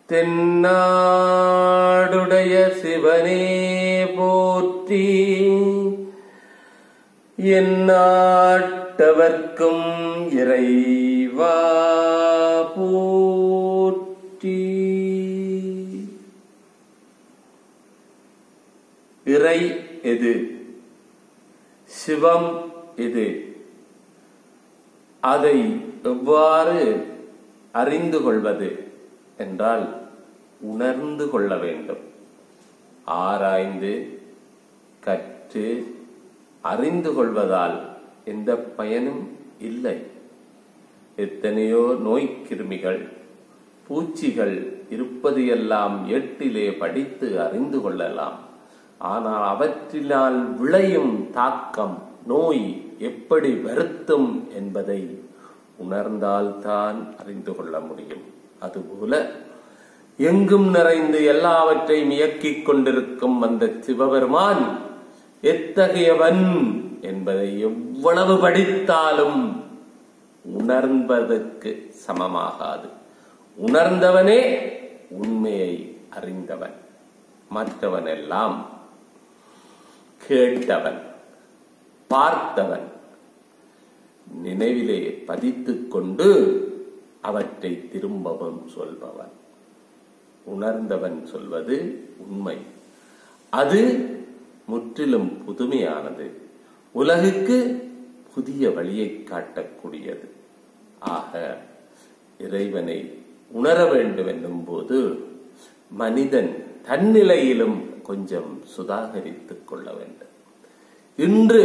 தென்னாடுடைய சிவனே போற்றி எந்நாட்டவர்க்கும் இறைவா போற்றி இறை எது சிவம் எது அதை எவ்வாறு அறிந்து கொள்வது என்றால் உணர்ந்து கொள்ள வேண்டும் ஆராய்ந்து கற்று அறிந்து கொள்வதால் எந்த பயனும் இல்லை எத்தனையோ நோய்க்கிருமிகள் பூச்சிகள் இருப்பது எல்லாம் எட்டிலே படித்து அறிந்து கொள்ளலாம் ஆனால் அவற்றினால் விளையும் தாக்கம் நோய் எப்படி வருத்தும் என்பதை உணர்ந்தால்தான் அறிந்து கொள்ள முடியும் அதுபோல எங்கும் நிறைந்து எல்லாவற்றையும் இயக்கிக் கொண்டிருக்கும் அந்த சிவபெருமான் எத்தகையவன் என்பதை எவ்வளவு படித்தாலும் உணர்ந்ததற்கு சமமாகாது உணர்ந்தவனே உண்மையை அறிந்தவன் மற்றவனெல்லாம் கேட்டவன் பார்த்தவன் நினைவிலே பதித்துக் கொண்டு அவற்றை திரும்பவும் சொல்பவன் உணர்ந்தவன் சொல்வது உண்மை அது முற்றிலும் புதுமையானது உலகுக்கு புதிய வழியை காட்டக்கூடியது ஆக இறைவனை உணர வேண்டும் என்னும் போது மனிதன் தன்னிலையிலும் கொஞ்சம் சுதாகரித்துக் கொள்ள வேண்டும் இன்று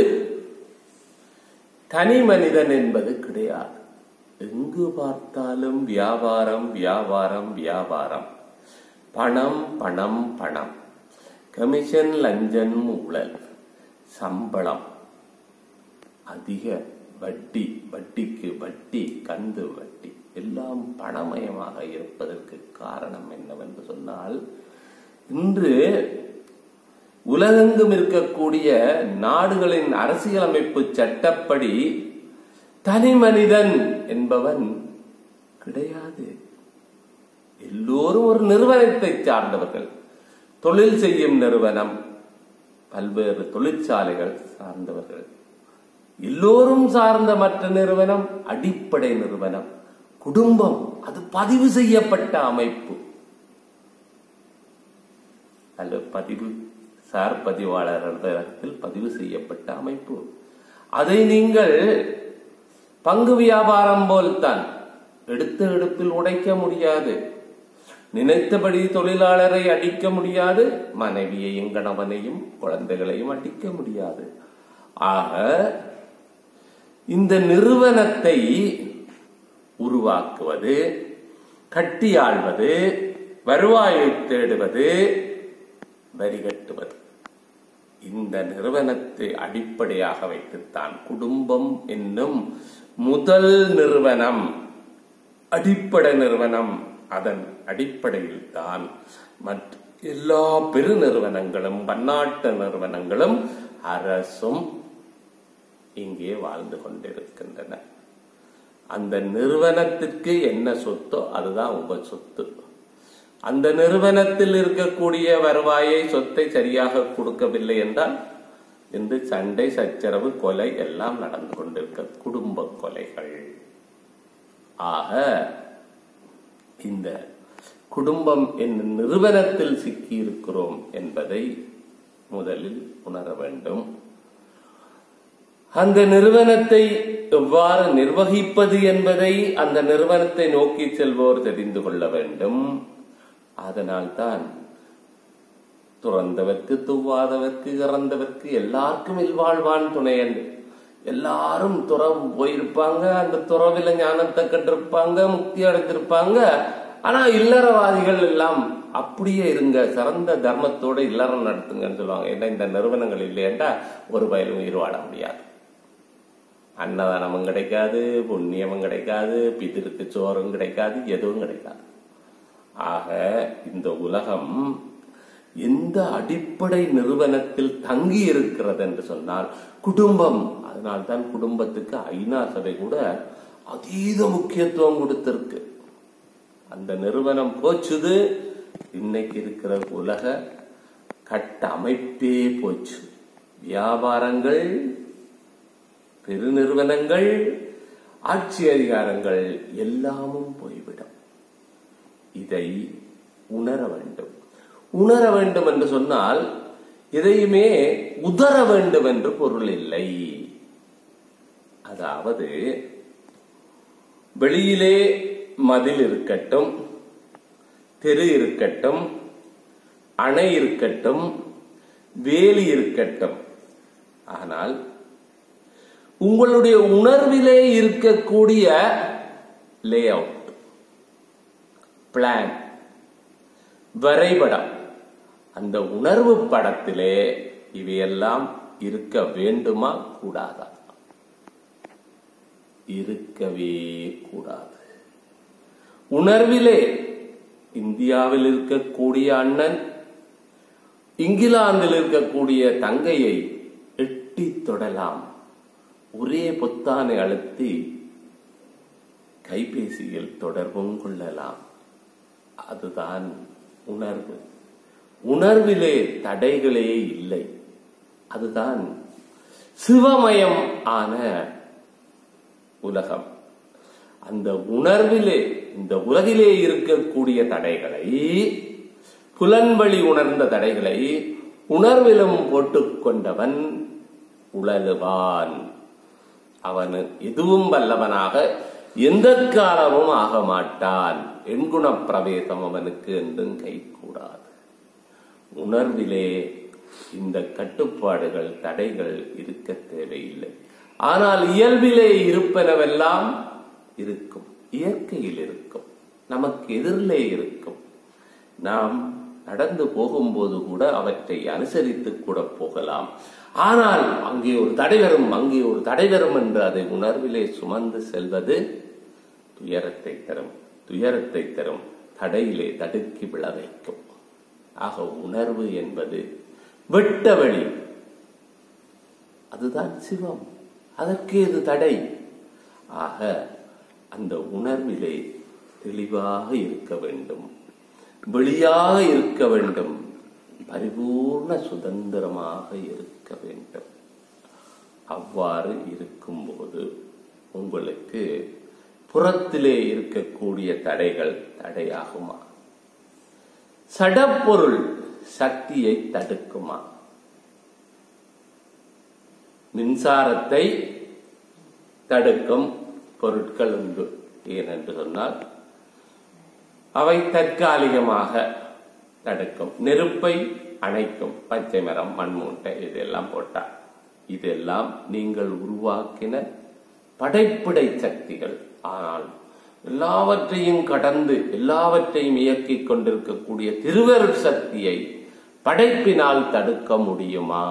தனி மனிதன் என்பது கிடையாது எங்கு பார்த்தாலும் வியாபாரம் வியாபாரம் வியாபாரம் பணம் பணம் பணம் கமிஷன் லஞ்சன் ஊழல் சம்பளம் அதிக வட்டி வட்டிக்கு வட்டி கந்து வட்டி எல்லாம் பணமயமாக இருப்பதற்கு காரணம் என்னவென்று சொன்னால் இன்று உலகெங்கும் இருக்கக்கூடிய நாடுகளின் அரசியலமைப்பு சட்டப்படி தனி மனிதன் என்பவன் கிடையாது எல்லோரும் ஒரு நிறுவனத்தை சார்ந்தவர்கள் தொழில் செய்யும் நிறுவனம் பல்வேறு தொழிற்சாலைகள் சார்ந்தவர்கள் எல்லோரும் சார்ந்த மற்ற நிறுவனம் அடிப்படை நிறுவனம் குடும்பம் அது பதிவு செய்யப்பட்ட அமைப்பு அல்ல பதிவு சார் பதிவாளர்கள் பதிவு செய்யப்பட்ட அமைப்பு அதை நீங்கள் பங்கு வியாபாரம் போல்தான் எடுத்த எடுப்பில் உடைக்க முடியாது நினைத்தபடி தொழிலாளரை அடிக்க முடியாது மனைவியையும் கணவனையும் குழந்தைகளையும் அடிக்க முடியாது ஆக இந்த நிறுவனத்தை உருவாக்குவது கட்டியாழ்வது வருவாயை தேடுவது வரி கட்டுவது இந்த நிறுவனத்தை அடிப்படையாக வைத்துத்தான் குடும்பம் என்னும் முதல் நிறுவனம் அடிப்படை நிறுவனம் அதன் அடிப்படையில் தான் மற்ற எல்லா பெரு நிறுவனங்களும் பன்னாட்டு நிறுவனங்களும் அரசும் இங்கே வாழ்ந்து கொண்டிருக்கின்றன அந்த நிறுவனத்திற்கு என்ன சொத்தோ அதுதான் உப சொத்து அந்த நிறுவனத்தில் இருக்கக்கூடிய வருவாயை சொத்தை சரியாக கொடுக்கவில்லை என்றால் இந்த சண்டை சச்சரவு கொலை எல்லாம் நடந்து கொண்டிருக்க குடும்ப கொலைகள் ஆக இந்த குடும்பம் என்னும் நிறுவனத்தில் சிக்கி இருக்கிறோம் என்பதை முதலில் உணர வேண்டும் அந்த நிறுவனத்தை எவ்வாறு நிர்வகிப்பது என்பதை அந்த நிறுவனத்தை நோக்கி செல்வோர் தெரிந்து கொள்ள வேண்டும் அதனால்தான் துறந்தவர்க்கு துவாதவர்க்கு இறந்தவர்க்கு எல்லாருக்கும் இல்வாழ்வான் துணையன் எல்லாரும் துறவு போயிருப்பாங்க அந்த துறவில ஞானத்தை கற்றிருப்பாங்க முக்தி அடைந்திருப்பாங்க ஆனா இல்லறவாதிகள் எல்லாம் அப்படியே இருங்க சிறந்த தர்மத்தோட இல்லறம் நடத்துங்கன்னு சொல்லுவாங்க ஏன்னா இந்த நிறுவனங்கள் இல்லையேண்டா ஒரு பயிலும் உயிர் வாழ முடியாது அன்னதானமும் கிடைக்காது புண்ணியமும் கிடைக்காது பிதிருக்கு சோறும் கிடைக்காது எதுவும் கிடைக்காது ஆக இந்த உலகம் எந்த அடிப்படை நிறுவனத்தில் தங்கி இருக்கிறது என்று சொன்னால் குடும்பம் அதனால்தான் குடும்பத்துக்கு ஐநா சபை கூட அதீத முக்கியத்துவம் கொடுத்திருக்கு அந்த நிறுவனம் போச்சுது இன்னைக்கு இருக்கிற உலக கட்டமைப்பே போச்சு வியாபாரங்கள் பெருநிறுவனங்கள் ஆட்சி அதிகாரங்கள் எல்லாமும் போய்விடும் இதை உணர வேண்டும் உணர வேண்டும் என்று சொன்னால் எதையுமே உதர வேண்டும் என்று பொருள் இல்லை அதாவது வெளியிலே மதில் இருக்கட்டும் தெரு இருக்கட்டும் அணை இருக்கட்டும் வேலி இருக்கட்டும் ஆனால் உங்களுடைய உணர்விலே இருக்கக்கூடிய லே அவுட் பிளான் வரைபடம் அந்த உணர்வு படத்திலே இவையெல்லாம் இருக்க வேண்டுமா கூடாதா இருக்கவே கூடாது உணர்விலே இந்தியாவில் இருக்கக்கூடிய அண்ணன் இங்கிலாந்தில் இருக்கக்கூடிய தங்கையை எட்டி தொடலாம் ஒரே பொத்தானை அழுத்தி கைபேசியில் தொடர்பும் கொள்ளலாம் அதுதான் உணர்வு உணர்விலே தடைகளே இல்லை அதுதான் சிவமயம் ஆன உலகம் அந்த உணர்விலே இந்த உலகிலே இருக்கக்கூடிய தடைகளை புலன்வழி உணர்ந்த தடைகளை உணர்விலும் போட்டுக்கொண்டவன் உழலுவான் அவன் எதுவும் வல்லவனாக எந்த காலமும் ஆக மாட்டான் எண்குண பிரவேசம் அவனுக்கு என்றும் கைகூடாது உணர்விலே இந்த கட்டுப்பாடுகள் தடைகள் இருக்க தேவையில்லை ஆனால் இயல்பிலே இருப்பனவெல்லாம் இருக்கும் இயற்கையில் இருக்கும் நமக்கு எதிரிலே இருக்கும் நாம் நடந்து போகும்போது கூட அவற்றை அனுசரித்து கூட போகலாம் ஆனால் அங்கே ஒரு தடை வரும் அங்கே ஒரு தடை வரும் என்று அதை உணர்விலே சுமந்து செல்வது துயரத்தை தரும் துயரத்தை தரும் தடையிலே தடுக்கி விழ வைக்கும் ஆக உணர்வு என்பது வெட்ட வழி அதுதான் சிவம் அதற்கு இது தடை ஆக அந்த உணர்விலே தெளிவாக இருக்க வேண்டும் வெளியாக இருக்க வேண்டும் பரிபூர்ண சுதந்திரமாக இருக்க வேண்டும் அவ்வாறு இருக்கும்போது உங்களுக்கு புறத்திலே இருக்கக்கூடிய தடைகள் தடையாகுமா சடப்பொருள் சக்தியை தடுக்குமா மின்சாரத்தை தடுக்கும் பொருட்கள் உண்டு ஏனென்று சொன்னால் அவை தற்காலிகமாக தடுக்கும் நெருப்பை அணைக்கும் பச்சை மரம் மண் மூட்டை இதெல்லாம் போட்டார் இதெல்லாம் நீங்கள் உருவாக்கின படைப்பிடை சக்திகள் ஆனால் எல்லாவற்றையும் கடந்து எல்லாவற்றையும் இயக்கிக் கொண்டிருக்கக்கூடிய திருவருட் சக்தியை படைப்பினால் தடுக்க முடியுமா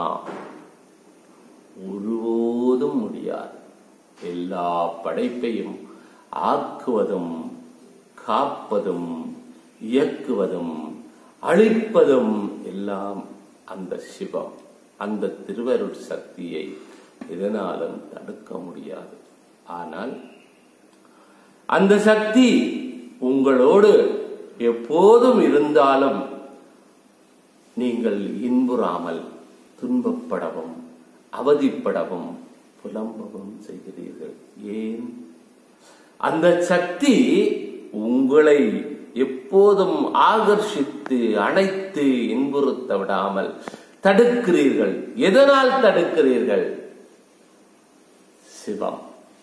ஒருபோதும் முடியாது எல்லா படைப்பையும் ஆக்குவதும் காப்பதும் இயக்குவதும் அழிப்பதும் எல்லாம் அந்த சிவம் அந்த திருவருட் சக்தியை எதனாலும் தடுக்க முடியாது ஆனால் அந்த சக்தி உங்களோடு எப்போதும் இருந்தாலும் நீங்கள் இன்புறாமல் துன்பப்படவும் அவதிப்படவும் புலம்பவும் செய்கிறீர்கள் ஏன் அந்த சக்தி உங்களை எப்போதும் ஆகர்ஷித்து அணைத்து இன்புறுத்த விடாமல் தடுக்கிறீர்கள் எதனால் தடுக்கிறீர்கள் சிவம்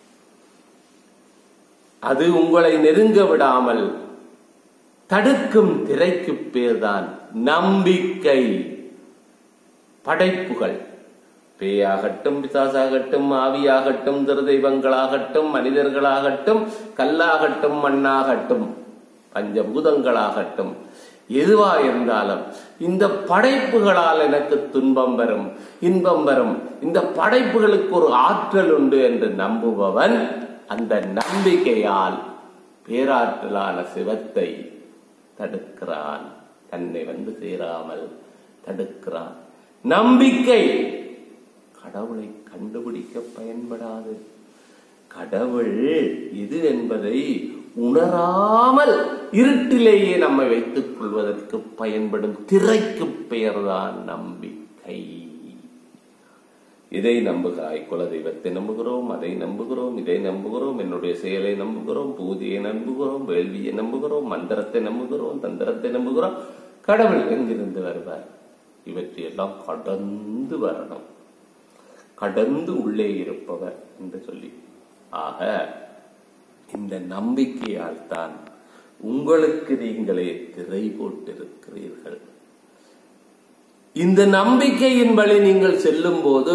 அது உங்களை நெருங்க விடாமல் தடுக்கும் திரைக்கு பேர்தான் நம்பிக்கை படைப்புகள் பேயாகட்டும் பிசாசாகட்டும் ஆவியாகட்டும் திருதெய்வங்களாகட்டும் மனிதர்களாகட்டும் கல்லாகட்டும் மண்ணாகட்டும் பஞ்சபூதங்களாகட்டும் எதுவா இருந்தாலும் இந்த படைப்புகளால் எனக்கு துன்பம் வரும் இன்பம் வரும் இந்த படைப்புகளுக்கு ஒரு ஆற்றல் உண்டு என்று நம்புபவன் அந்த நம்பிக்கையால் பேராற்றலான சிவத்தை தடுக்கிறான் தன்னை வந்து சேராமல் தடுக்கிறான் நம்பிக்கை கடவுளை கண்டுபிடிக்க பயன்படாது கடவுள் இது என்பதை உணராமல் இருட்டிலேயே நம்மை வைத்துக் கொள்வதற்கு பயன்படும் திரைக்கு பெயர்தான் நம்பிக்கை இதை நம்புகிறாய் குலதெய்வத்தை நம்புகிறோம் அதை நம்புகிறோம் இதை நம்புகிறோம் என்னுடைய செயலை நம்புகிறோம் பூதியை நம்புகிறோம் வேள்வியை நம்புகிறோம் மந்திரத்தை நம்புகிறோம் தந்திரத்தை நம்புகிறோம் கடவுள் எங்கிருந்து வருவார் இவற்றையெல்லாம் கடந்து வரணும் கடந்து உள்ளே இருப்பவர் என்று சொல்லி ஆக இந்த நம்பிக்கையால் தான் உங்களுக்கு நீங்களே திரை போட்டிருக்கிறீர்கள் இந்த நம்பிக்கையின் வழி நீங்கள் செல்லும் போது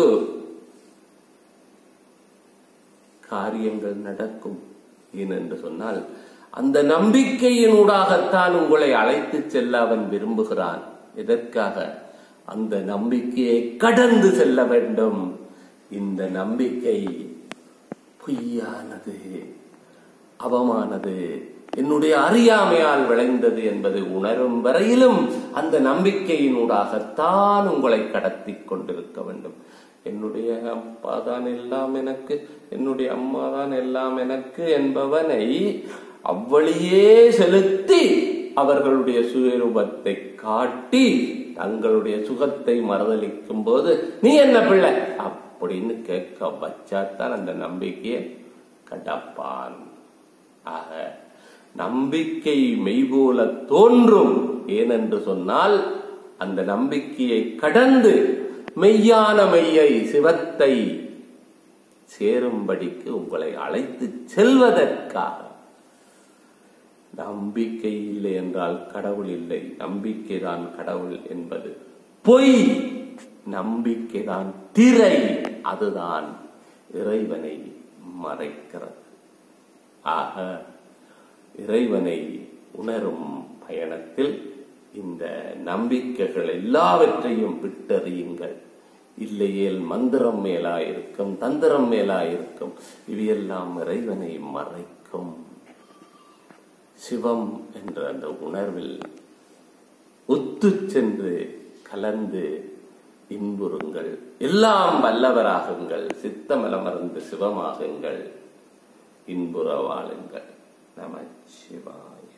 காரியங்கள் நடக்கும் ஏனென்று சொன்னால் அந்த நம்பிக்கையினூடாகத்தான் உங்களை அழைத்து செல்ல அவன் விரும்புகிறான் எதற்காக அந்த நம்பிக்கையை கடந்து செல்ல வேண்டும் இந்த நம்பிக்கை பொய்யானது அவமானது என்னுடைய அறியாமையால் விளைந்தது என்பதை உணரும் வரையிலும் அந்த நம்பிக்கையினூடாகத்தான் உங்களை கடத்தி கொண்டிருக்க வேண்டும் என்னுடைய அப்பா தான் எல்லாம் எனக்கு என்னுடைய அம்மா தான் எல்லாம் எனக்கு என்பவனை அவ்வழியே செலுத்தி அவர்களுடைய சுயரூபத்தை காட்டி தங்களுடைய சுகத்தை மறுதளிக்கும் போது நீ என்ன பிள்ளை அப்படின்னு கேட்க வச்சாத்தான் அந்த நம்பிக்கையை கடப்பான் ஆக நம்பிக்கை மெய்போல தோன்றும் ஏனென்று சொன்னால் அந்த நம்பிக்கையை கடந்து மெய்யான மெய்யை சிவத்தை சேரும்படிக்கு உங்களை அழைத்து செல்வதற்காக நம்பிக்கை இல்லை என்றால் கடவுள் இல்லை நம்பிக்கைதான் கடவுள் என்பது பொய் நம்பிக்கைதான் திரை அதுதான் இறைவனை மறைக்கிறது ஆக இறைவனை உணரும் பயணத்தில் இந்த நம்பிக்கைகள் எல்லாவற்றையும் விட்டறியுங்கள் இல்லையேல் மந்திரம் மேலாயிருக்கும் தந்திரம் மேலாயிருக்கும் இவையெல்லாம் இறைவனை மறைக்கும் சிவம் என்ற அந்த உணர்வில் ஒத்து சென்று கலந்து இன்புறுங்கள் எல்லாம் வல்லவராகுங்கள் சித்தமலமர்ந்து சிவமாகுங்கள் இன்புற வாழுங்கள் நம சிவாய்